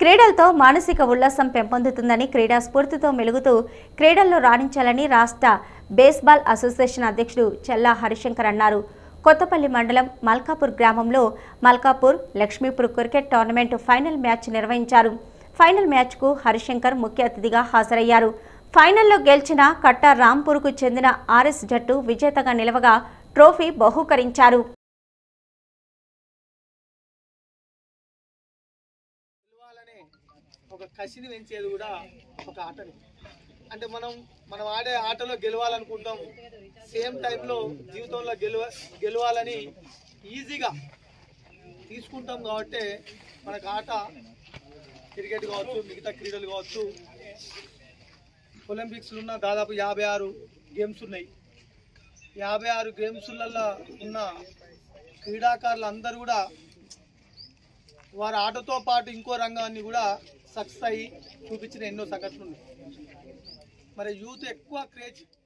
క్రీడలతో మానసిక ఉల్లాసం పెంపొందుతుందని క్రీడా స్ఫూర్తితో మెలుగుతూ క్రీడల్లో రాణించాలని రాష్ట్ర బేస్బాల్ అసోసియేషన్ అధ్యక్షుడు చెల్లా హరిశంకర్ అన్నారు కొత్తపల్లి మండలం మల్కాపూర్ గ్రామంలో Malkapur Lakshmipur cricket tournament final match నిర్వహించారు ఫైనల్ మ్యాచ్కు హరిశంకర్ ముఖ్య అతిథిగా హాజరయ్యారు ఫైనల్లో గెలిచిన కట్ట రాంపూర్కు చెందిన ఆర్ఎస్ జట్టు విజేతగా నిలవగా ట్రోఫీ బహూకరించారు గెలవాలనే ఒక కసిని పెంచేది కూడా ఒక ఆటని అంటే మనం మనం ఆడే ఆటలో గెలవాలనుకుంటాం సేమ్ టైంలో జీవితంలో గెలవ గెలవాలని ఈజీగా తీసుకుంటాం కాబట్టి మనకు ఆట క్రికెట్ కావచ్చు మిగతా క్రీడలు కావచ్చు ఒలింపిక్స్లో ఉన్న దాదాపు యాభై ఆరు గేమ్స్ ఉన్నాయి యాభై ఆరు గేమ్స్లలో ఉన్న క్రీడాకారులు అందరూ కూడా వారి ఆటతో పాటు ఇంకో రంగాన్ని కూడా సక్సెస్ అయ్యి చూపించిన ఎన్నో సంఘటనలు ఉన్నాయి మరి యూత్ ఎక్కువ క్రేజ్